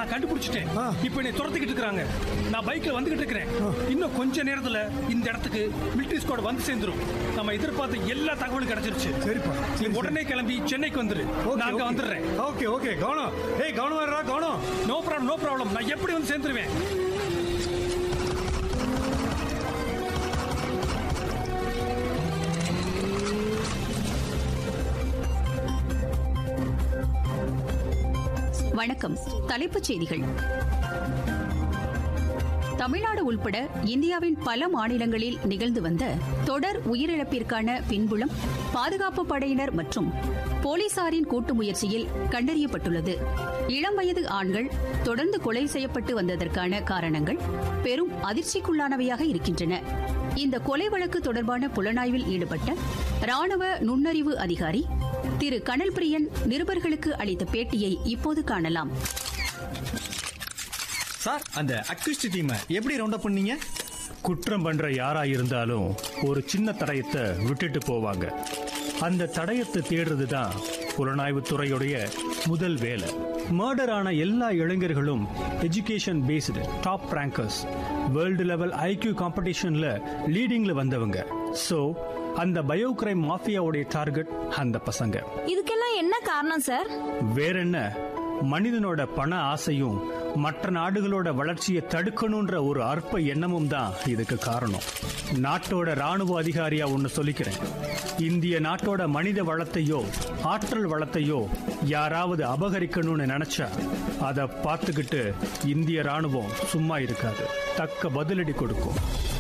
நான் கண்டுபிடிச்சிட்டேன் ஆ. இப்போ என்னை துரத்திக்கிட்டு இருக்காங்க நான் பைக்ல வந்துகிட்டு இருக்கிறேன் இன்னும் கொஞ்ச நேரத்துல இந்த இடத்துக்கு மிலிட்டரி ஸ்குவாட் வந்து சேர்ந்துரும் நம்ம எதிர்பார்த்த எல்லா தகவலும் கிடைச்சிருச்சு சரிப்பா நீ சரி உடனே கிளம்பி சென்னைக்கு வந்துரு நான் அங்க வந்துடுறேன் ஓகே ஓகே கவனம் ஏய் கவனம் வரா கவனம் நோ ப்ராப்ளம் நோ ப்ராப்ளம் நான் எப்படி வந்து சேர்ந்துருவேன் வணக்கம் தலைப்புச் செய்திகள் தமிழ்நாடு உள்பட இந்தியாவின் பல மாநிலங்களில் நிகழ்ந்து வந்த தொடர் உயிரிழப்பிற்கான பின்புலம் பாதுகாப்பு படையினர் மற்றும் போலீசாரின் கூட்டு முயற்சியில் கண்டறியப்பட்டுள்ளது இளம் வயது ஆண்கள் தொடர்ந்து கொலை செய்யப்பட்டு வந்ததற்கான காரணங்கள் பெரும் அதிர்ச்சிக்குள்ளானவையாக இருக்கின்றன இந்த கொலை வழக்கு தொடர்பான புலனாய்வில் ஈடுபட்ட ராணுவ நுண்ணறிவு அதிகாரி திரு கனல் பிரியன் நிருபர்களுக்கு அளித்த பேட்டியை இப்போது காணலாம் சார் அந்த அக்யூஸ்ட் டீமை எப்படி ரவுண்ட் அப் பண்ணீங்க குற்றம் பண்ற யாரா இருந்தாலும் ஒரு சின்ன தடயத்தை விட்டுட்டு போவாங்க அந்த தடயத்தை தேடுறது தான் புலனாய்வு துறையுடைய முதல் வேலை மர்டர் ஆன எல்லா இளைஞர்களும் education based top rankers world level IQ காம்படிஷன்ல லீடிங்ல வந்தவங்க சோ அந்த பயோ கிரைம் மாஃபியாவுடைய டார்கெட் அந்த பசங்க இதுக்கெல்லாம் என்ன காரணம் சார் வேற என்ன மனிதனோட பண ஆசையும் மற்ற நாடுகளோட வளர்ச்சியை தடுக்கணுன்ற ஒரு அற்ப எண்ணமும் தான் இதுக்கு காரணம் நாட்டோட ராணுவ அதிகாரியா ஒன்னு சொல்லிக்கிறேன் இந்திய நாட்டோட மனித வளத்தையோ ஆற்றல் வளத்தையோ யாராவது அபகரிக்கணும்னு நினைச்சா அதை பார்த்துக்கிட்டு இந்திய ராணுவம் சும்மா இருக்காது தக்க பதிலடி கொடுக்கும்